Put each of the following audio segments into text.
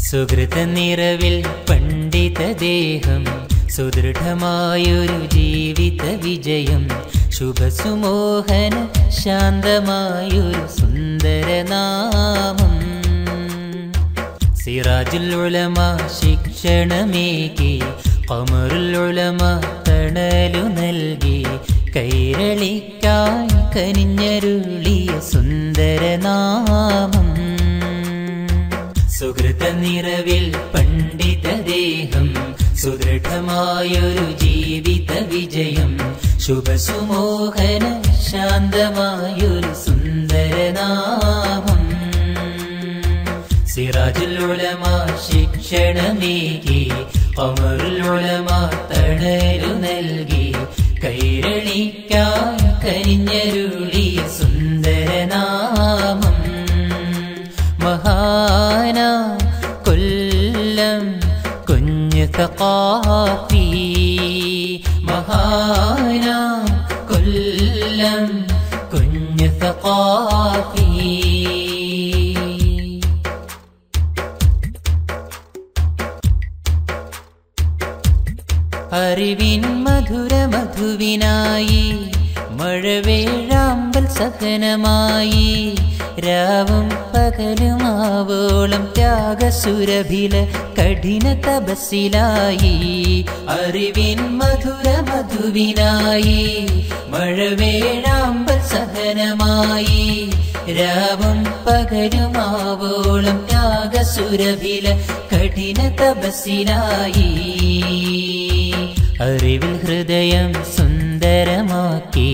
സുഹൃത നിറവിൽ പണ്ഡിതദേഹം സുദൃഢമായൊരു ജീവിത വിജയം ശുഭസുമോഹന ശാന്തമായൊരു സുന്ദരനാമം സിറാജുൽ ഉലമ ശിക്ഷണമേകി കമറുൽ ഉലമ തണലു നൽകി കൈരളിക്കായി കനിഞ്ഞരുളിയ സുന്ദരനാമം സുഹൃത നിറവിൽ പണ്ഡിതദേഹം സുദൃഢമായൊരു ജീവിത വിജയം ശുഭസുമോഹന ശാന്തമായൊരു സുന്ദരനാമം സിറാജുൽ ഉലമ ശിക്ഷണമേകി കമറുൽ ഉലമ തണലു നൽകി കൈരളിക്കായി കനിഞ്ഞരുളിയ സുന്ദരനാമം മഹാന കൊല്ലം കുഞ്ഞ് തക്കാഫി മഹാന കൊല്ലം കുഞ്ഞ് തക്കാഫി അറിവിൻ മധുര മധുവിനായി മഴവേഴാമ്പൽ സഹനമായി രാവും പകലുമാവോളം ത്യാഗസുരഭില കഠിന തപസ്സിലായി അറിവിൻ മധുര മധുവിനായി മഴവേഴാമ്പൽ സഹനമായി രാവും പകലുമാവോളം ത്യാഗസുരഭില കഠിന തപസ്സിലായി അറിവിൽ ഹൃദയം സുന്ദരമാക്കി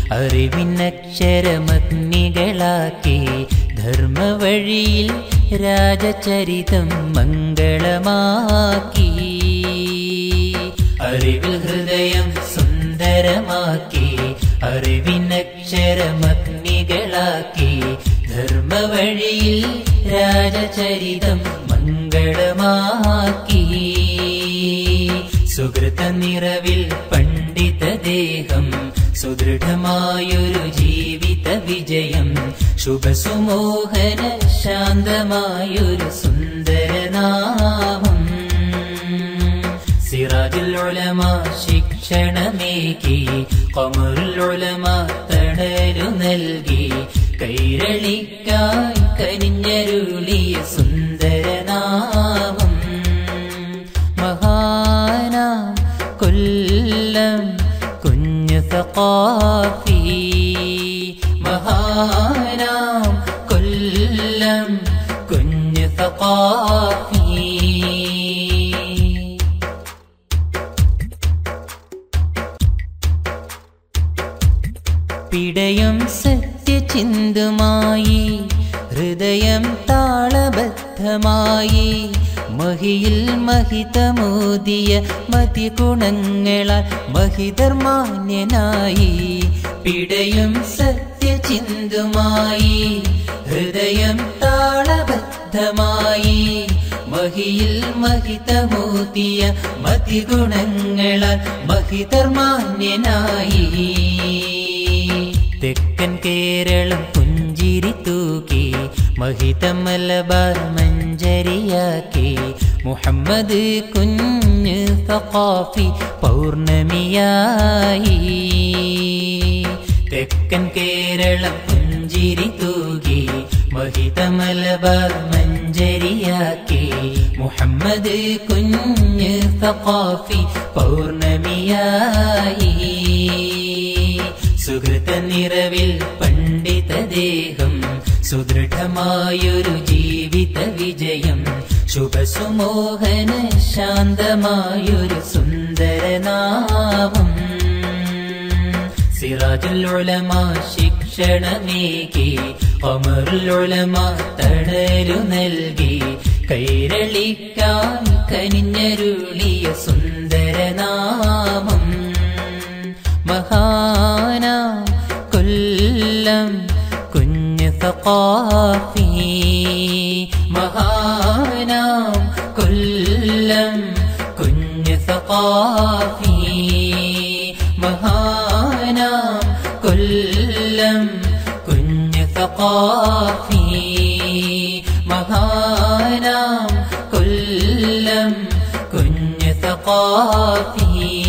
അറിവിനക്ഷരമഗ്നികളാക്കി ധർമ്മവഴിയിൽ രാജചരിതം മംഗളമാക്കി അറിവിൽ ഹൃദയം സുന്ദരമാക്കി അറിവിനക്ഷരമഗ്നികളാക്കി ധർമ്മവഴിയിൽ രാജചരിതം മംഗളമാക്കി സുഹൃത നിറവിൽ പണ്ഡിതദേഹം സുദൃഢമായൊരു ജീവിത വിജയം ശുഭസുമോഹന ശാന്തമായൊരു സുന്ദരനാമം സിറാജുൽ ഉലമ ശിക്ഷണമേകി കമറുൽ ഉലമ തണലു നൽകി കൈരളിക്കായി കനിഞ്ഞരുളിയ സുന്ദരനാമം മഹാനാം കൊല്ലം കുഞ്ഞു സഖാഫി മഹാനാം കൊല്ലം കുഞ്ഞു സഖാഫി പിടയും സത്യചിന്തുമായി ഹൃദയം താളബദ്ധമായി മഹിയിൽ മഹിതമോദിയ മതിഗുണങ്ങളാൽ മഹിതർമാന്യനായി പിടയും സത്യചിന്തുമായി ഹൃദയം താളബദ്ധമായി മഹിയിൽ മഹിതമോദിയ മതിഗുണങ്ങളാൽ മഹിതർമാന്യനായി തെക്കൻ കേരളം പുഞ്ചിരി തൂക്കി മഹിതമലബാർ മഞ്ചരിയാക്കി മുഹമ്മദ് കുഞ്ഞ് സഖാഫി പൗർണമിയായി തെക്കൻ കേരളം പുഞ്ചിരി തൂകി മഹിതമലബാർ മഞ്ചരിയാക്കി മുഹമ്മദ് കുഞ്ഞ് സഖാഫി പൗർണമിയായി സുഹൃത നിറവിൽ പണ്ഡിതദേഹം സുദൃഢമായൊരു ജീവിത വിജയം ശുഭസുമോഹന ശാന്തമായൊരു സുന്ദരനാമം സിറാജുൽ ഉലമ ശിക്ഷണമേകി അമറുൽ ഉലമ തണലു നൽകി കൈരളിക്കാൻ കനിഞ്ഞരുളിയ സുന്ദരനാമം മഹാന കൊല്ലം കുഞ്ഞ് സഖാഫി മഹാനാം കൊല്ലം കുഞ്ഞ് സഖാഫി മഹാനാം കൊല്ലം കുഞ്ഞ് സഖാഫി മഹാനാം കൊല്ലം ثقافي